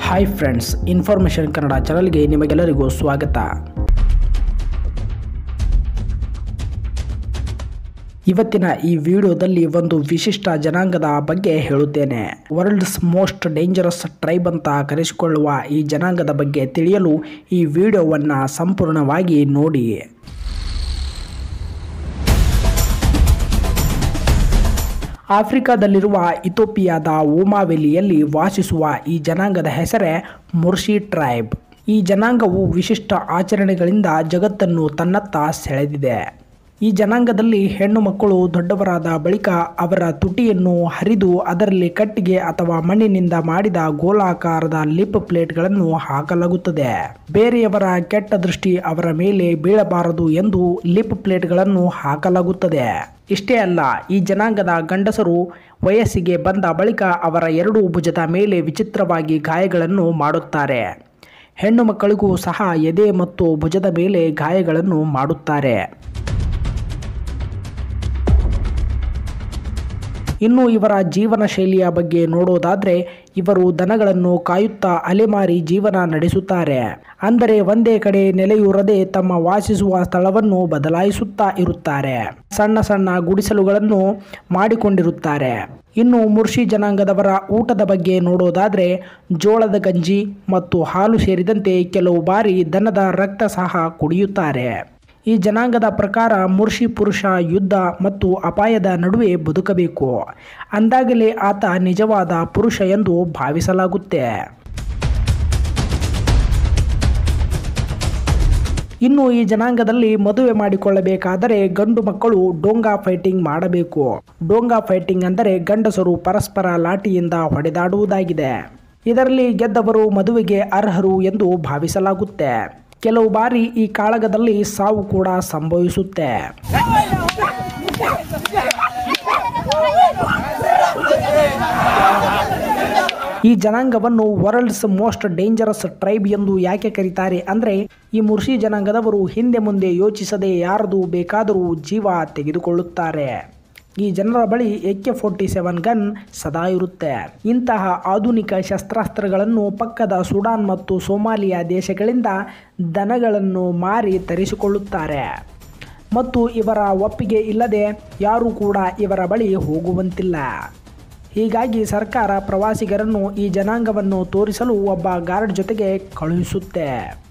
hi friends information Kannada ಚಾನಲ್ಗೆ ನಿಮಗೆಲ್ಲರಿಗೂ ಸ್ವಾಗತ ಇವತ್ತಿನ ಈ ವಿಡಿಯೋದಲ್ಲಿ ಒಂದು ವಿಶಿಷ್ಟ ಜನಾಂಗದ ಬಗ್ಗೆ ಹೇಳುತ್ತೇನೆ ವರ್ಲ್ಡ್ಸ್ ಮೋಸ್ಟ್ ಡೇಂಜರಸ್ ಟ್ರೈಬ್ ಅಂತ ಕರೆಸಿಕೊಳ್ಳುವ ಈ ಜನಾಂಗದ ಬಗ್ಗೆ ತಿಳಿಯಲು ಈ ವಿಡಿಯೋವನ್ನು ಸಂಪೂರ್ಣವಾಗಿ ನೋಡಿ ಆಫ್ರಿಕಾದಲ್ಲಿರುವ ಇಥೋಪಿಯಾದ ಓಮಾವೆಲಿಯಲ್ಲಿ ವಾಸಿಸುವ ಈ ಜನಾಂಗದ ಹೆಸರೇ ಮುರ್ಷಿ ಟ್ರೈಬ್ ಈ ಜನಾಂಗವು ವಿಶಿಷ್ಟ ಆಚರಣೆಗಳಿಂದ ಜಗತ್ತನ್ನು ತನ್ನತ್ತ ಸೆಳೆದಿದೆ ಈ ಜನಾಂಗದಲ್ಲಿ ಹೆಣ್ಣು ಮಕ್ಕಳು ದೊಡ್ಡವರಾದ ಬಳಿಕ ಅವರ ತುಟಿಯನ್ನು ಹರಿದು ಅದರಲ್ಲಿ ಕಟ್ಟಿಗೆ ಅಥವಾ ಮಣ್ಣಿನಿಂದ ಮಾಡಿದ ಗೋಲಾಕಾರದ ಲಿಪ್ ಪ್ಲೇಟ್ಗಳನ್ನು ಹಾಕಲಾಗುತ್ತದೆ ಬೇರೆಯವರ ಕೆಟ್ಟ ದೃಷ್ಟಿ ಅವರ ಮೇಲೆ ಬೀಳಬಾರದು ಎಂದು ಲಿಪ್ ಪ್ಲೇಟ್ಗಳನ್ನು ಹಾಕಲಾಗುತ್ತದೆ ಇಷ್ಟೇ ಅಲ್ಲ ಈ ಜನಾಂಗದ ಗಂಡಸರು ವಯಸ್ಸಿಗೆ ಬಂದ ಬಳಿಕ ಅವರ ಎರಡೂ ಭುಜದ ಮೇಲೆ ವಿಚಿತ್ರವಾಗಿ ಗಾಯಗಳನ್ನು ಮಾಡುತ್ತಾರೆ ಹೆಣ್ಣು ಮಕ್ಕಳಿಗೂ ಸಹ ಎದೆ ಮತ್ತು ಭುಜದ ಮೇಲೆ ಗಾಯಗಳನ್ನು ಮಾಡುತ್ತಾರೆ ಇನ್ನು ಇವರ ಜೀವನ ಶೈಲಿಯ ಬಗ್ಗೆ ನೋಡೋದಾದ್ರೆ ಇವರು ದನಗಳನ್ನು ಕಾಯುತ್ತಾ ಅಲೆಮಾರಿ ಜೀವನ ನಡೆಸುತ್ತಾರೆ ಅಂದರೆ ಒಂದೇ ಕಡೆ ನೆಲೆಯೂರದೆ ತಮ್ಮ ವಾಸಿಸುವ ಸ್ಥಳವನ್ನು ಬದಲಾಯಿಸುತ್ತಾ ಇರುತ್ತಾರೆ ಸಣ್ಣ ಸಣ್ಣ ಗುಡಿಸಲುಗಳನ್ನು ಮಾಡಿಕೊಂಡಿರುತ್ತಾರೆ ಇನ್ನು ಮುರ್ಷಿ ಜನಾಂಗದವರ ಊಟದ ಬಗ್ಗೆ ನೋಡೋದಾದ್ರೆ ಜೋಳದ ಗಂಜಿ ಮತ್ತು ಹಾಲು ಸೇರಿದಂತೆ ಕೆಲವು ಬಾರಿ ದನದ ರಕ್ತ ಸಹ ಕುಡಿಯುತ್ತಾರೆ ಈ ಜನಾಂಗದ ಪ್ರಕಾರ ಮುರ್ಷಿ ಪುರುಷ ಯುದ್ಧ ಮತ್ತು ಅಪಾಯದ ನಡುವೆ ಬದುಕಬೇಕು ಅಂದಾಗಲೇ ಆತ ನಿಜವಾದ ಪುರುಷ ಎಂದು ಭಾವಿಸಲಾಗುತ್ತೆ ಇನ್ನು ಈ ಜನಾಂಗದಲ್ಲಿ ಮದುವೆ ಮಾಡಿಕೊಳ್ಳಬೇಕಾದರೆ ಗಂಡು ಮಕ್ಕಳು ಡೋಂಗಾ ಫೈಟಿಂಗ್ ಮಾಡಬೇಕು ಡೋಂಗಾ ಫೈಟಿಂಗ್ ಅಂದರೆ ಗಂಡಸರು ಪರಸ್ಪರ ಲಾಠಿಯಿಂದ ಹೊಡೆದಾಡುವುದಾಗಿದೆ ಇದರಲ್ಲಿ ಗೆದ್ದವರು ಮದುವೆಗೆ ಅರ್ಹರು ಎಂದು ಭಾವಿಸಲಾಗುತ್ತೆ ಕೆಲವು ಬಾರಿ ಈ ಕಾಳಗದಲ್ಲಿ ಸಾವು ಕೂಡ ಸಂಭವಿಸುತ್ತೆ ಈ ಜನಾಂಗವನ್ನು ವರ್ಲ್ಡ್ಸ್ ಮೋಸ್ಟ್ ಡೇಂಜರಸ್ ಟ್ರೈಬ್ ಎಂದು ಯಾಕೆ ಕರೀತಾರೆ ಅಂದರೆ ಈ ಮುರ್ಷಿ ಜನಾಂಗದವರು ಹಿಂದೆ ಮುಂದೆ ಯೋಚಿಸದೆ ಯಾರದು ಬೇಕಾದರೂ ಜೀವ ತೆಗೆದುಕೊಳ್ಳುತ್ತಾರೆ ಈ ಜನರ ಬಳಿ ಎಕೆ ಫೋರ್ಟಿ ಸೆವೆನ್ ಗನ್ ಸದಾ ಇರುತ್ತೆ ಇಂತಹ ಆಧುನಿಕ ಶಸ್ತ್ರಾಸ್ತ್ರಗಳನ್ನು ಪಕ್ಕದ ಸುಡಾನ್ ಮತ್ತು ಸೋಮಾಲಿಯಾ ದೇಶಗಳಿಂದ ದನಗಳನ್ನು ಮಾರಿ ತರಿಸಿಕೊಳ್ಳುತ್ತಾರೆ ಮತ್ತು ಇವರ ಒಪ್ಪಿಗೆ ಇಲ್ಲದೆ ಯಾರೂ ಕೂಡ ಇವರ ಬಳಿ ಹೋಗುವಂತಿಲ್ಲ ಹೀಗಾಗಿ ಸರ್ಕಾರ ಪ್ರವಾಸಿಗರನ್ನು ಈ ಜನಾಂಗವನ್ನು ತೋರಿಸಲು ಒಬ್ಬ ಗಾರ್ಡ್ ಜೊತೆಗೆ ಕಳುಹಿಸುತ್ತೆ